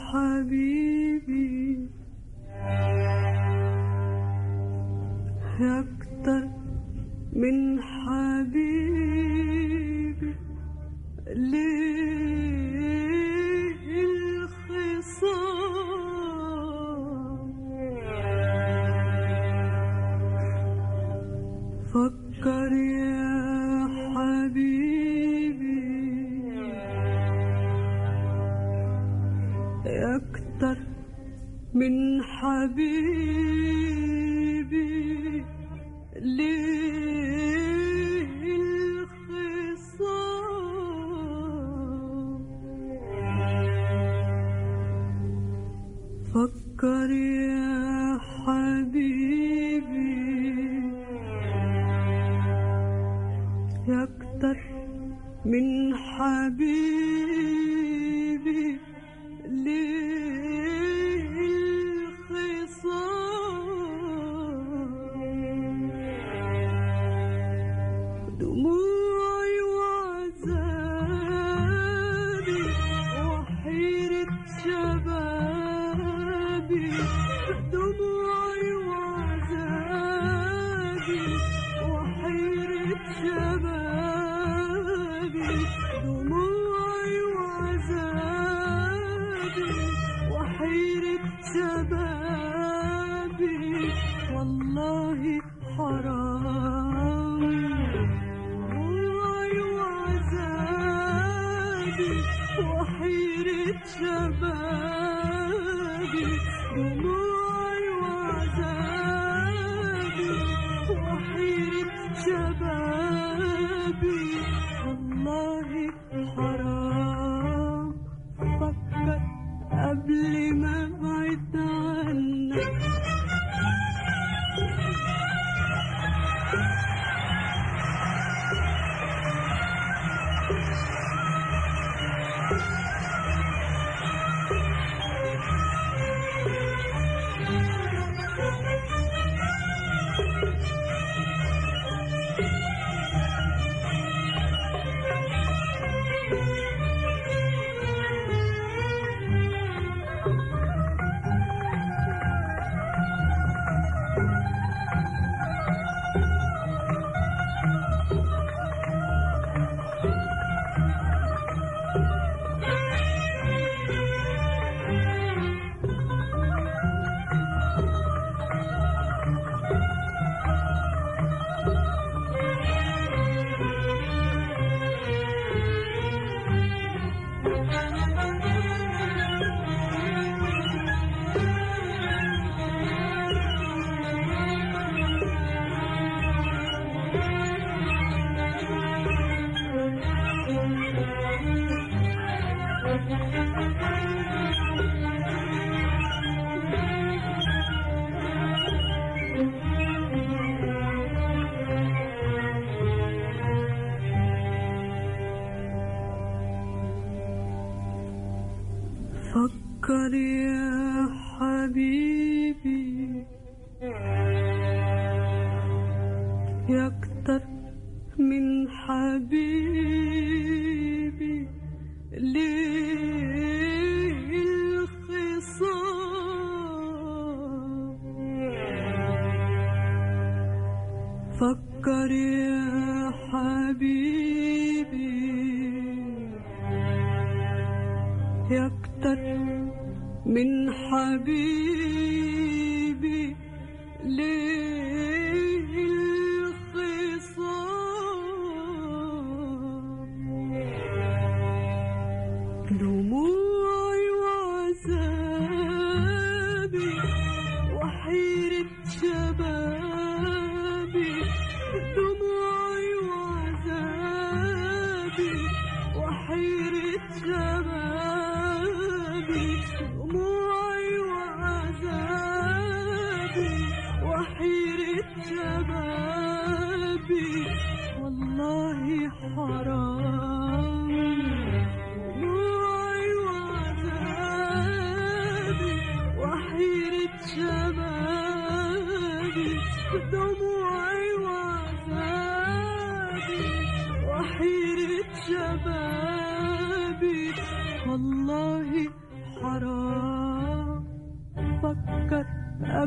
حبيبي يا أكتر من حبيبي ليه الخصام فكر يا حبيبي يا أكتر من حبيبي ليه الخصام فكر يا حبيبي يا أكتر من حبيبي ليه الخصام دموعي وعذابي وحيرة شبابي دموعي وعذابي وحيرة شبابي دموعي وعذابي وحيرة شبابي والله حرام دموعي وعذابي وحيرة شبابي دموعي وعذابي وحيرة شبابي والله حرام فكر قبل ما ابعد عنك فكر يا حبيبي يا أكتر من حبيبي ليه الخصام فكر يا حبيبي يا أكتر من حبيبي ليه الخصام دموعي وعذابي وحيرة شبابي دموعي وعذابي وحيرة شبابي دموعي وعذابي وحيرة شبابي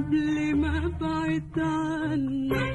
قبل ما ابعد عنك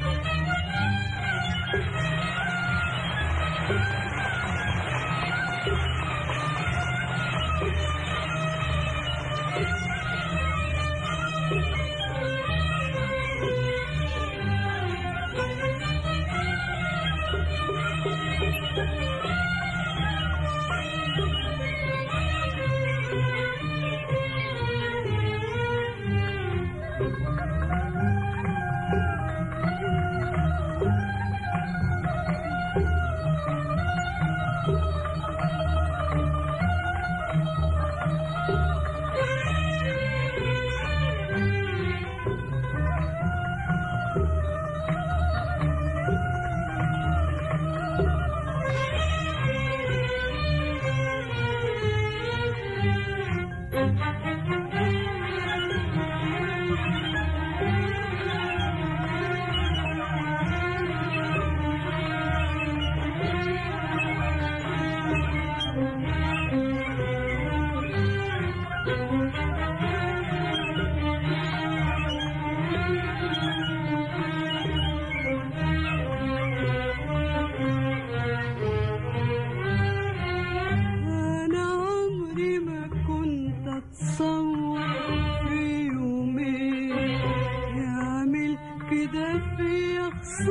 أنا عمري ما كنت أتصور في يومين يعمل كده في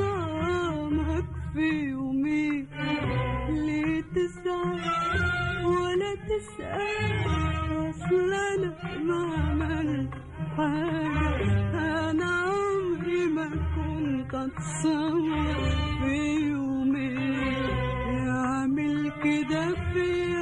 خصامك في يومين ليه تزعل ولا تسأل أصل أنا ما عملت حاجة أنا عمري ما كنت أتصور في يومين يعمل كده في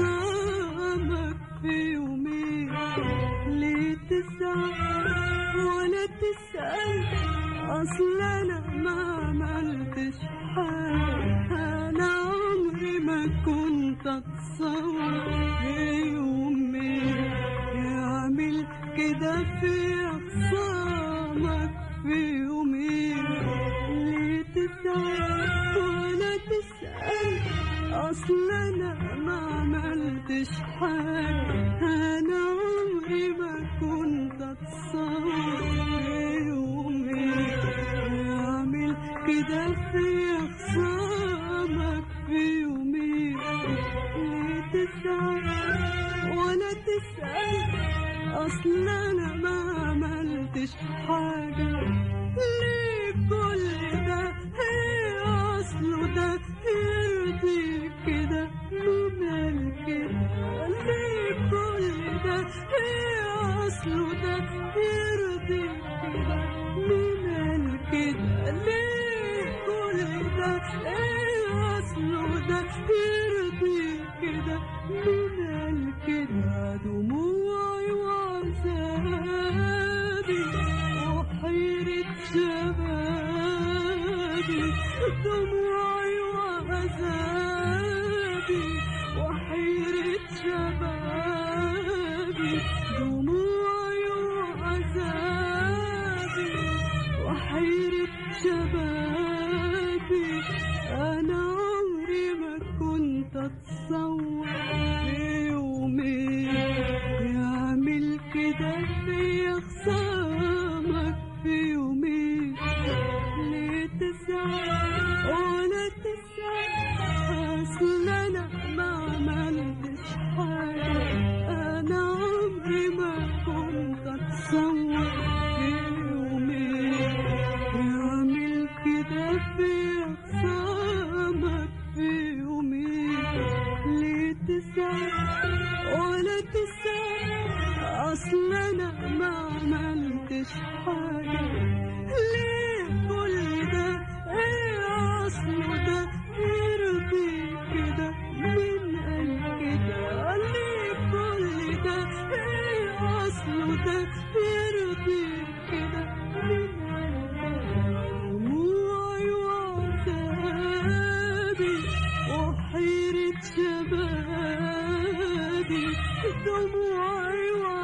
خصامك في يومين ليه تزعل ولا تسأل أصل أنا ما عملتش حاجة أنا عمري ما كنت أتصور في يومين يعمل كده في خصامك في يومين ليه تزعل ولا تسأل أصل أنا ما عملتش حاجة أنا عمري ما كنت أتصور في يومين يعمل كده في خصامك في يومين ليه تزعل ولا تسأل أصل أنا ما عملتش حاجة ليه كل ده إيه أصله ده يرضي كده مين قال كده ليه كل ده إيه أصله ده يرضي كده مين قال كده ليه كل ده إيه أصله ده يرضي كده مين قال كده دموعي وعذابي وحيرة شبابي دموعي وعذابي وحيرة شبابي دموعي وعذابي وحيرة شبابي أنا عمري ما كنت أتصور في يومين يعمل كده في خصامك في يومين ليه تزعل ولا تسأل أصل أنا ما عملتش حاجة أنا عمري ما كنت أتصور في يومين يعمل كده في خصامك في يومين ليه تزعل ولا تسأل أصل أنا ما عملتش حاجة ليه كل ده إيه أصله ده يرضي كده مين قال كده ليه كل ده إيه أصله ده يرضي كده مين قال كده دموعي وعذابي وحيرة شبابي دموعي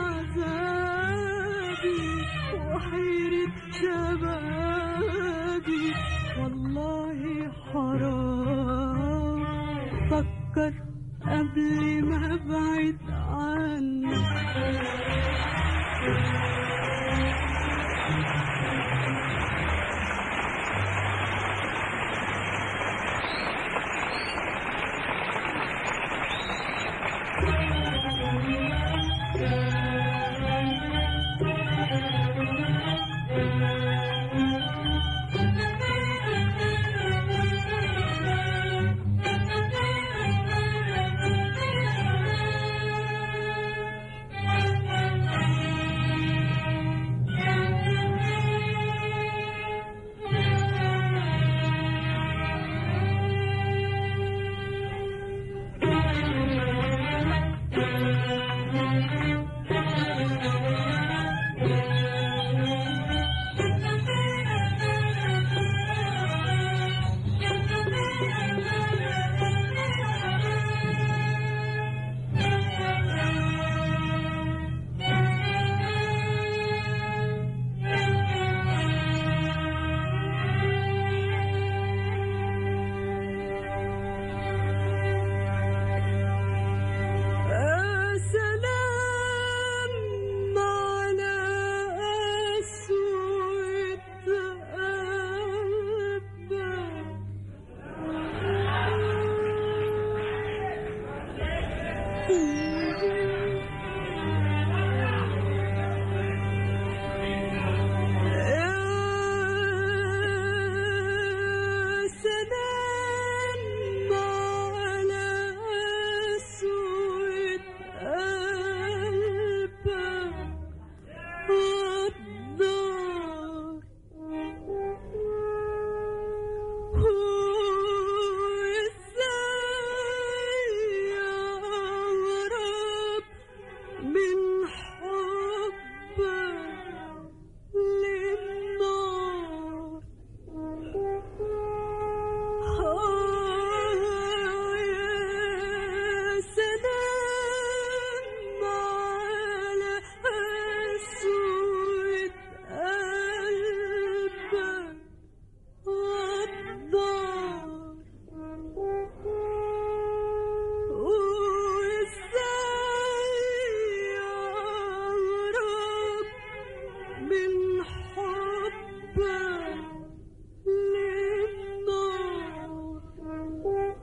وعذابي وحيرة شبابي والله حرام فكر قبل ما ابعد عنك سلام على أسود قلبك سلام على أسود قلبك والدار وإزاي أهرب من حبك للنار يا سلام على أسود قلبك والدار وإزاي أهرب من حبك للنار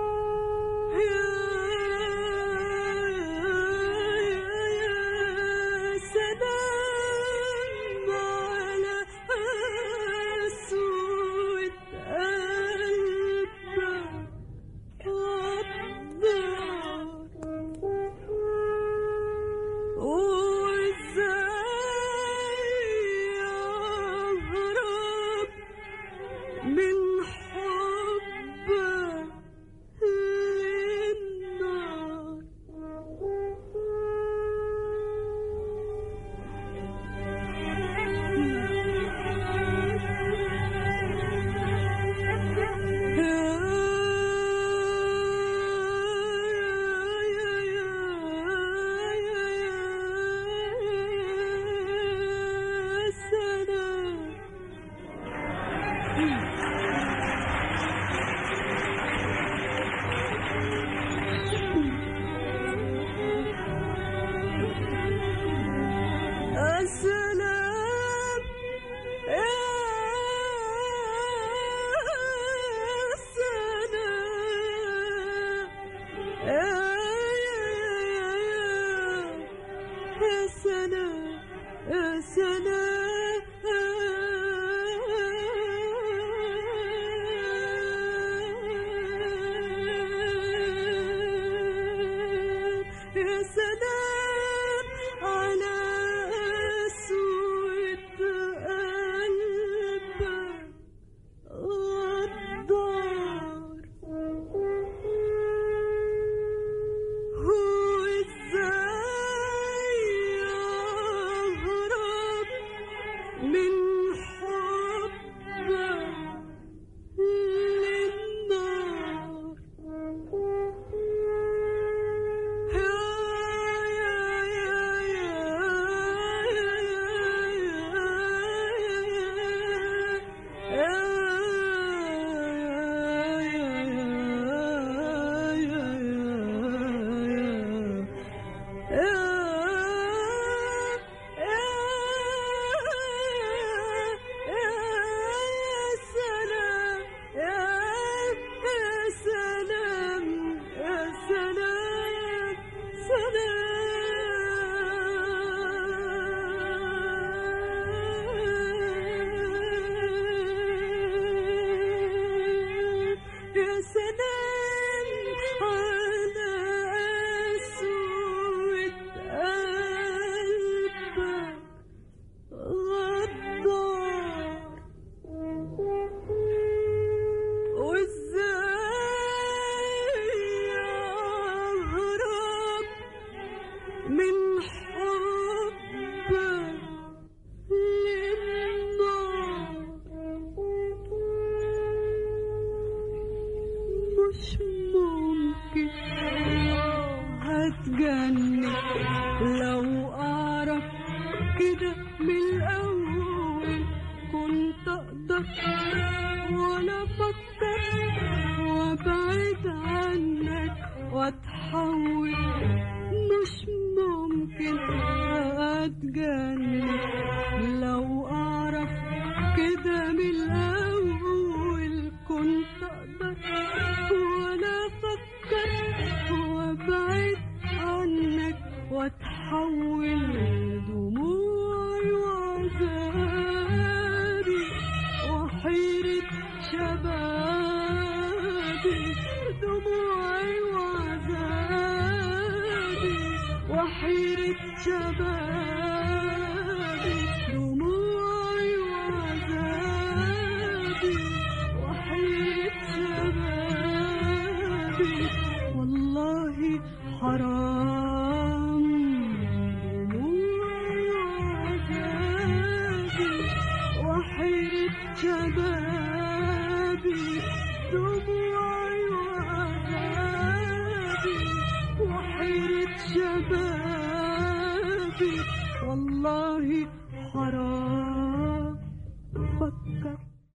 يا سلام على أسود قلبك وإزاي أهرب من حبك للنار سلام السلام يا سلام يا يا سلام يا سلام يا سلام على أسود قلبك غدار هو ازاي اهرب من كده من الأول كنت أقدر ولا أفكر وأبعد عنك وأتحول مش ممكن أتجنن لو أعرف كده من الأول كنت أقدر ولا أفكر وأبعد عنك وأتحول دموعي وعذابي وحيرة شبابي دموعي وعذابي وحيرة شبابي دموعي وعذابي وحيرة شبابي والله حرام دموعي وعذابي وحيرة شبابي دموعي وعذابي وحيرة شبابي والله حرام فكر